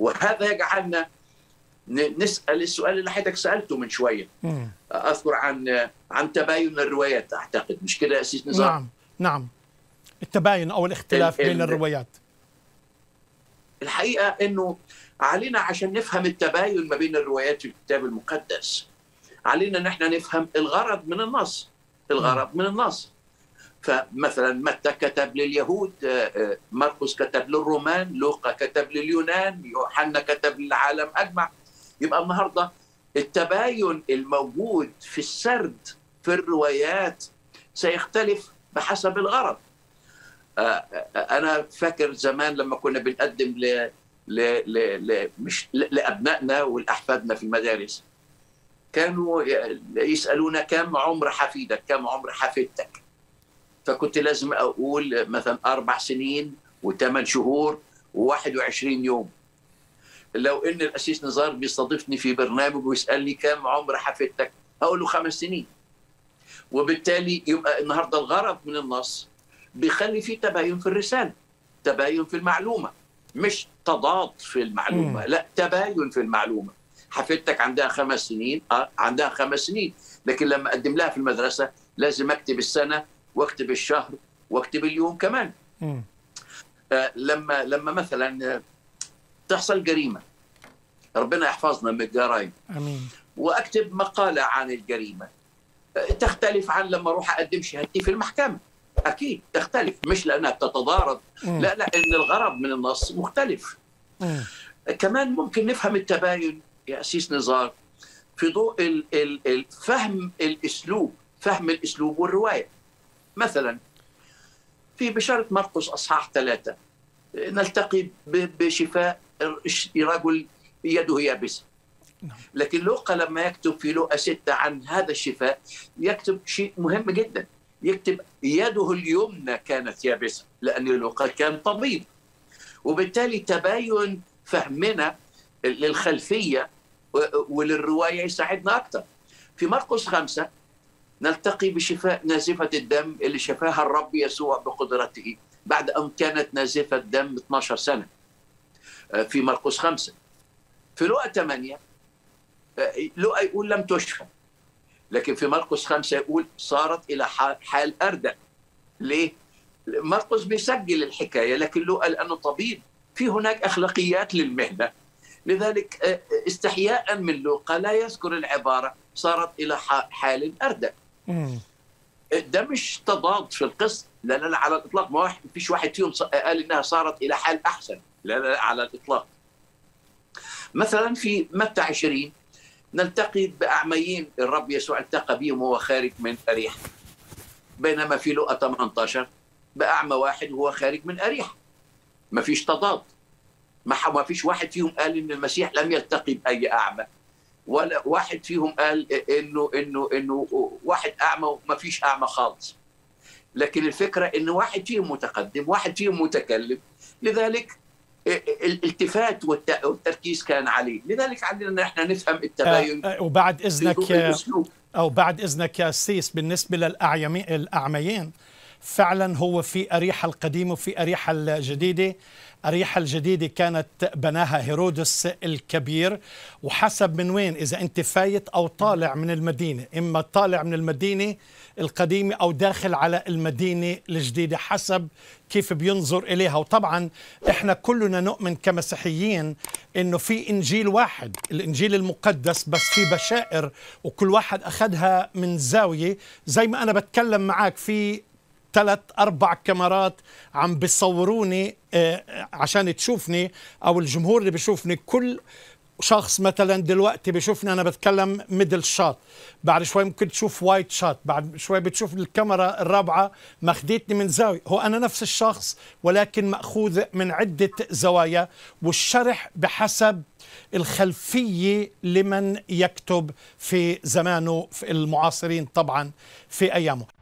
وهذا يجعلنا نسال السؤال اللي حضرتك سالته من شويه مم. اذكر عن عن تباين الروايات اعتقد مش كده يا اسيس نزار نعم نعم التباين او الاختلاف ال- بين ال- الروايات الحقيقه انه علينا عشان نفهم التباين ما بين الروايات في الكتاب المقدس علينا ان احنا نفهم الغرض من النص الغرض من النص فمثلا متى كتب لليهود آه، آه، مرقس كتب للرومان لوقا كتب لليونان يوحنا كتب للعالم اجمع يبقى النهارده التباين الموجود في السرد في الروايات سيختلف بحسب الغرض آه، آه، انا فاكر زمان لما كنا بنقدم ل ل ل ل مش ل- لابنائنا ولاحفادنا في المدارس كانوا ي- يسالونا كم عمر حفيدك كم عمر حفيدتك فكنت لازم اقول مثلا اربع سنين وثمان شهور و21 يوم لو ان الاسيس نزار بيستضيفني في برنامج ويسالني كم عمر حفيدتك اقول له خمس سنين وبالتالي يبقى النهارده الغرض من النص بيخلي فيه تباين في الرساله تباين في المعلومه مش تضاد في المعلومه مم. لا تباين في المعلومه حفيدتك عندها خمس سنين اه عندها خمس سنين لكن لما اقدم لها في المدرسه لازم اكتب السنه واكتب الشهر واكتب اليوم كمان مم. آه، لما لما مثلا آه، تحصل جريمه ربنا يحفظنا من الجرائم امين واكتب مقاله عن الجريمه آه، تختلف عن لما اروح اقدم شهادتي في المحكمه اكيد تختلف مش لانها بتتضارب مم. لا لا ان الغرض من النص مختلف مم. كمان ممكن نفهم التباين يا اسيس نزار في ضوء ال- ال- ال- فهم الاسلوب فهم الاسلوب والروايه مثلا في بشاره مرقس اصحاح ثلاثه نلتقي ب- بشفاء رجل يده يابسه نعم. لكن لوقا لما يكتب في لوقا ستة عن هذا الشفاء يكتب شيء مهم جدا يكتب يده اليمنى كانت يابسة لأن لوقا كان طبيب وبالتالي تباين فهمنا للخلفية و- وللرواية يساعدنا أكثر في مرقس خمسة نلتقي بشفاء نازفة الدم اللي شفاها الرب يسوع بقدرته بعد أن كانت نازفة دم 12 سنة آه، في مرقس خمسة في لقا 8 آه، لقا يقول لم تشفى لكن في مرقس خمسة يقول صارت إلى ح- حال أردأ ليه؟ مرقس بيسجل الحكاية لكن لقا لأنه طبيب في هناك أخلاقيات للمهنة لذلك آه، استحياء من لوقا لا يذكر العبارة صارت إلى ح- حال أردأ مم. ده مش تضاد في القصة لا لا لا على الإطلاق ما واحد فيش واحد فيهم ص- قال إنها صارت إلى حال أحسن لا لا, لا على الإطلاق مثلا في متى 20 نلتقي بأعميين الرب يسوع التقى بهم وهو خارج من أريحة بينما في لقا 18 بأعمى واحد وهو خارج من أريحة ما فيش تضاد ما ح- ما فيش واحد فيهم قال إن المسيح لم يلتقي بأي أعمى ولا واحد فيهم قال انه انه انه واحد اعمى وما فيش اعمى خالص لكن الفكره ان واحد فيهم متقدم واحد فيهم متكلم لذلك الالتفات والت- والتركيز كان عليه لذلك علينا ان احنا نفهم التباين آه، آه، وبعد في اذنك ضوء آه، الاسلوب او بعد اذنك يا سيس بالنسبه للاعيمي الاعميين فعلا هو في اريحه القديمه وفي اريحه الجديده أريحة الجديدة كانت بناها هيرودس الكبير وحسب من وين إذا أنت فايت أو طالع من المدينة إما طالع من المدينة القديمة أو داخل على المدينة الجديدة حسب كيف بينظر إليها وطبعا إحنا كلنا نؤمن كمسيحيين إنه في إنجيل واحد الإنجيل المقدس بس في بشائر وكل واحد أخذها من زاوية زي ما أنا بتكلم معك في ثلاث اربع كاميرات عم بيصوروني آه، عشان تشوفني او الجمهور اللي بيشوفني كل شخص مثلا دلوقتي بيشوفني انا بتكلم ميدل شوت بعد شوي ممكن تشوف وايت شوت بعد شوي بتشوف الكاميرا الرابعه ماخذتني من زاويه هو انا نفس الشخص ولكن ماخوذ من عده زوايا والشرح بحسب الخلفيه لمن يكتب في زمانه في المعاصرين طبعا في ايامه